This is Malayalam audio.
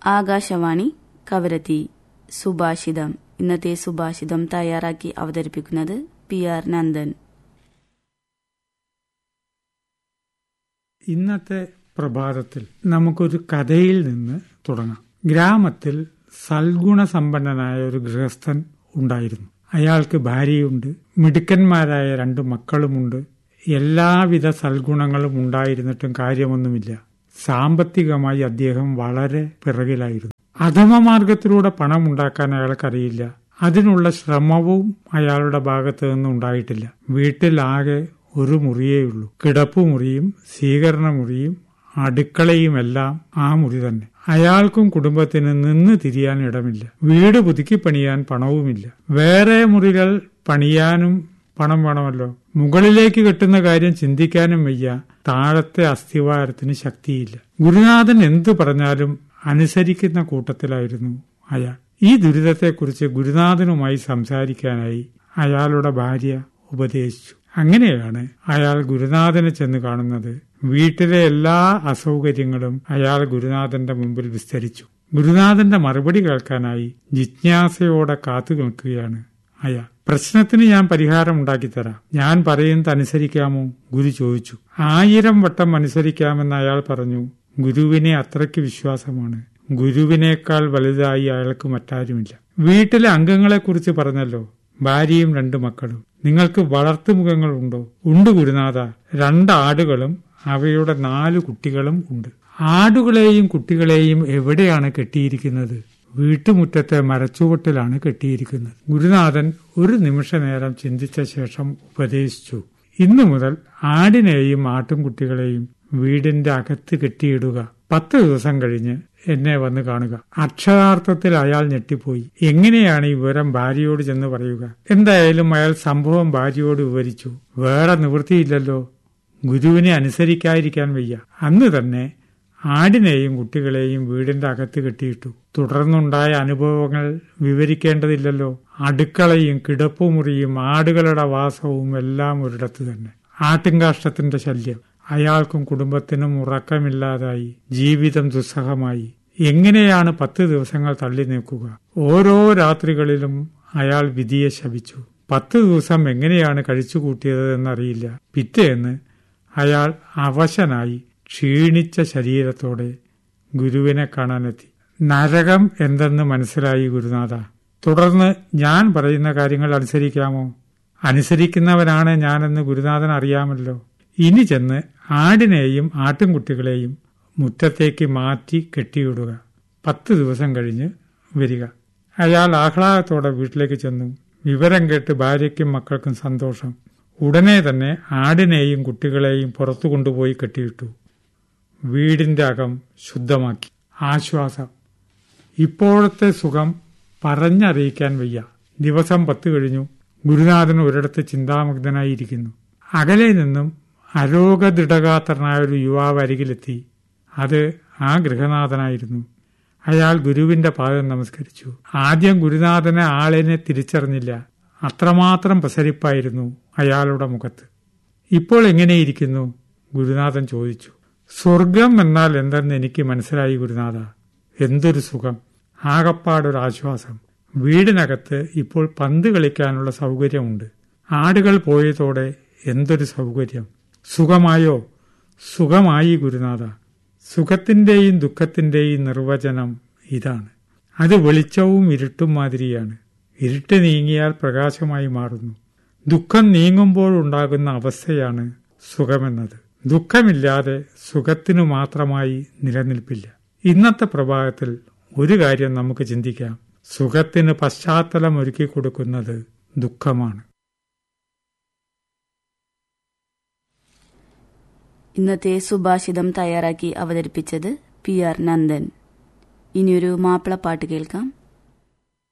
ആകാശവാണി കവരത്തി സുഭാഷിതം ഇന്നത്തെ സുഭാഷിതം തയ്യാറാക്കി അവതരിപ്പിക്കുന്നത് പി ആർ നന്ദൻ ഇന്നത്തെ പ്രഭാതത്തിൽ നമുക്കൊരു കഥയിൽ നിന്ന് തുടങ്ങാം ഗ്രാമത്തിൽ സൽഗുണസമ്പന്നനായ ഒരു ഗൃഹസ്ഥൻ ഉണ്ടായിരുന്നു അയാൾക്ക് ഭാര്യയുണ്ട് മിടുക്കന്മാരായ രണ്ട് മക്കളുമുണ്ട് എല്ലാവിധ സൽഗുണങ്ങളും ഉണ്ടായിരുന്നിട്ടും കാര്യമൊന്നുമില്ല സാമ്പത്തികമായി അദ്ദേഹം വളരെ പിറകിലായിരുന്നു അധമമാർഗത്തിലൂടെ പണം ഉണ്ടാക്കാൻ അയാൾക്കറിയില്ല അതിനുള്ള ശ്രമവും അയാളുടെ ഭാഗത്തു നിന്ന് ഉണ്ടായിട്ടില്ല വീട്ടിലാകെ ഒരു മുറിയേയുള്ളൂ കിടപ്പുമുറിയും സ്വീകരണമുറിയും അടുക്കളയുമെല്ലാം ആ മുറി തന്നെ അയാൾക്കും കുടുംബത്തിന് നിന്ന് തിരിയാൻ ഇടമില്ല വീട് പുതുക്കി പണിയാൻ പണവുമില്ല വേറെ മുറികൾ പണിയാനും പണം വേണമല്ലോ മുകളിലേക്ക് കെട്ടുന്ന കാര്യം ചിന്തിക്കാനും വയ്യ താഴത്തെ അസ്ഥിവാരത്തിന് ശക്തിയില്ല ഗുരുനാഥൻ എന്തു പറഞ്ഞാലും അനുസരിക്കുന്ന കൂട്ടത്തിലായിരുന്നു അയാൾ ഈ ദുരിതത്തെക്കുറിച്ച് ഗുരുനാഥനുമായി സംസാരിക്കാനായി അയാളുടെ ഭാര്യ ഉപദേശിച്ചു അങ്ങനെയാണ് അയാൾ ഗുരുനാഥനെ ചെന്ന് കാണുന്നത് വീട്ടിലെ എല്ലാ അസൗകര്യങ്ങളും അയാൾ ഗുരുനാഥന്റെ മുമ്പിൽ വിസ്തരിച്ചു ഗുരുനാഥന്റെ മറുപടി കേൾക്കാനായി ജിജ്ഞാസയോടെ കാത്തു നിൽക്കുകയാണ് അയാൾ പ്രശ്നത്തിന് ഞാൻ പരിഹാരം ഉണ്ടാക്കിത്തരാം ഞാൻ പറയുന്നത് അനുസരിക്കാമോ ഗുരു ചോദിച്ചു ആയിരം വട്ടം അനുസരിക്കാമെന്ന് അയാൾ പറഞ്ഞു ഗുരുവിനെ അത്രയ്ക്ക് വിശ്വാസമാണ് ഗുരുവിനേക്കാൾ വലുതായി അയാൾക്ക് മറ്റാരുമില്ല വീട്ടിലെ അംഗങ്ങളെക്കുറിച്ച് പറഞ്ഞല്ലോ ഭാര്യയും രണ്ട് മക്കളും നിങ്ങൾക്ക് വളർത്തുമുഖങ്ങൾ ഉണ്ടോ ഉണ്ട് ഗുരുനാഥ രണ്ട് ആടുകളും അവയുടെ നാല് കുട്ടികളും ഉണ്ട് ആടുകളെയും കുട്ടികളെയും എവിടെയാണ് കെട്ടിയിരിക്കുന്നത് വീട്ടുമുറ്റത്തെ മരച്ചുവട്ടിലാണ് കെട്ടിയിരിക്കുന്നത് ഗുരുനാഥൻ ഒരു നിമിഷ നേരം ചിന്തിച്ച ശേഷം ഉപദേശിച്ചു ഇന്നു മുതൽ ആടിനെയും ആട്ടുംകുട്ടികളെയും വീടിന്റെ അകത്ത് കെട്ടിയിടുക പത്ത് ദിവസം കഴിഞ്ഞ് എന്നെ വന്ന് കാണുക അക്ഷരാർത്ഥത്തിൽ അയാൾ ഞെട്ടിപ്പോയി എങ്ങനെയാണ് ഈ വിവരം ഭാര്യയോട് ചെന്ന് പറയുക എന്തായാലും അയാൾ സംഭവം ഭാര്യയോട് വിവരിച്ചു വേറെ നിവൃത്തിയില്ലല്ലോ ഗുരുവിനെ അനുസരിക്കാതിരിക്കാൻ വയ്യ അന്ന് തന്നെ ആടിനെയും കുട്ടികളെയും വീടിന്റെ അകത്ത് കെട്ടിയിട്ടു തുടർന്നുണ്ടായ അനുഭവങ്ങൾ വിവരിക്കേണ്ടതില്ലല്ലോ അടുക്കളയും കിടപ്പുമുറിയും ആടുകളുടെ വാസവും എല്ലാം ഒരിടത്ത് തന്നെ ആട്ടിൻകാഷ്ടത്തിന്റെ ശല്യം അയാൾക്കും കുടുംബത്തിനും ഉറക്കമില്ലാതായി ജീവിതം ദുസ്സഹമായി എങ്ങനെയാണ് പത്ത് ദിവസങ്ങൾ തള്ളി നീക്കുക ഓരോ രാത്രികളിലും അയാൾ വിധിയെ ശപിച്ചു പത്ത് ദിവസം എങ്ങനെയാണ് കഴിച്ചുകൂട്ടിയത് എന്നറിയില്ല പിറ്റേന്ന് അയാൾ അവശനായി ക്ഷീണിച്ച ശരീരത്തോടെ ഗുരുവിനെ കാണാനെത്തി നരകം എന്തെന്ന് മനസ്സിലായി ഗുരുനാഥ തുടർന്ന് ഞാൻ പറയുന്ന കാര്യങ്ങൾ അനുസരിക്കാമോ അനുസരിക്കുന്നവനാണ് ഞാനെന്ന് ഗുരുനാഥൻ അറിയാമല്ലോ ഇനി ചെന്ന് ആടിനെയും ആട്ടിൻകുട്ടികളെയും മുറ്റത്തേക്ക് മാറ്റി കെട്ടിയിടുക പത്ത് ദിവസം കഴിഞ്ഞ് വരിക അയാൾ ആഹ്ലാദത്തോടെ വീട്ടിലേക്ക് ചെന്നു വിവരം കേട്ട് ഭാര്യയ്ക്കും മക്കൾക്കും സന്തോഷം ഉടനെ തന്നെ ആടിനെയും കുട്ടികളെയും പുറത്തു കൊണ്ടുപോയി കെട്ടിയിട്ടു വീടിന്റെ അകം ശുദ്ധമാക്കി ആശ്വാസം ഇപ്പോഴത്തെ സുഖം പറഞ്ഞറിയിക്കാൻ വയ്യ ദിവസം പത്ത് കഴിഞ്ഞു ഗുരുനാഥൻ ഒരിടത്ത് ചിന്താമുഗ്ധനായിരിക്കുന്നു അകലെ നിന്നും അരോഗദൃഢഗാത്രനായ ഒരു യുവാവ് അരികിലെത്തി അത് ആ ഗൃഹനാഥനായിരുന്നു അയാൾ ഗുരുവിന്റെ പാദം നമസ്കരിച്ചു ആദ്യം ഗുരുനാഥനെ ആളിനെ തിരിച്ചറിഞ്ഞില്ല അത്രമാത്രം പ്രസരിപ്പായിരുന്നു അയാളുടെ മുഖത്ത് ഇപ്പോൾ എങ്ങനെയിരിക്കുന്നു ഗുരുനാഥൻ ചോദിച്ചു സ്വർഗം എന്നാൽ എന്തെന്ന് എനിക്ക് മനസ്സിലായി ഗുരുനാഥ എന്തൊരു സുഖം ആകപ്പാടൊരാശ്വാസം വീടിനകത്ത് ഇപ്പോൾ പന്ത് കളിക്കാനുള്ള സൗകര്യമുണ്ട് ആടുകൾ പോയതോടെ എന്തൊരു സൗകര്യം സുഖമായോ സുഖമായി ഗുരുനാഥ സുഖത്തിന്റെയും ദുഃഖത്തിന്റെയും നിർവചനം ഇതാണ് അത് വെളിച്ചവും ഇരുട്ടും മാതിരിയാണ് ഇരുട്ട് നീങ്ങിയാൽ പ്രകാശമായി മാറുന്നു ദുഃഖം നീങ്ങുമ്പോഴുണ്ടാകുന്ന അവസ്ഥയാണ് സുഖമെന്നത് ദുഃഖമില്ലാതെ സുഖത്തിനു മാത്രമായി നിലനിൽപ്പില്ല ഇന്നത്തെ പ്രഭാതത്തിൽ ഒരു കാര്യം നമുക്ക് ചിന്തിക്കാം സുഖത്തിന് പശ്ചാത്തലം ഒരുക്കി കൊടുക്കുന്നത് ദുഃഖമാണ് ഇന്നത്തെ സുഭാഷിതം തയ്യാറാക്കി അവതരിപ്പിച്ചത് പി ആർ നന്ദൻ ഇനിയൊരു മാപ്പിളപ്പാട്ട് കേൾക്കാം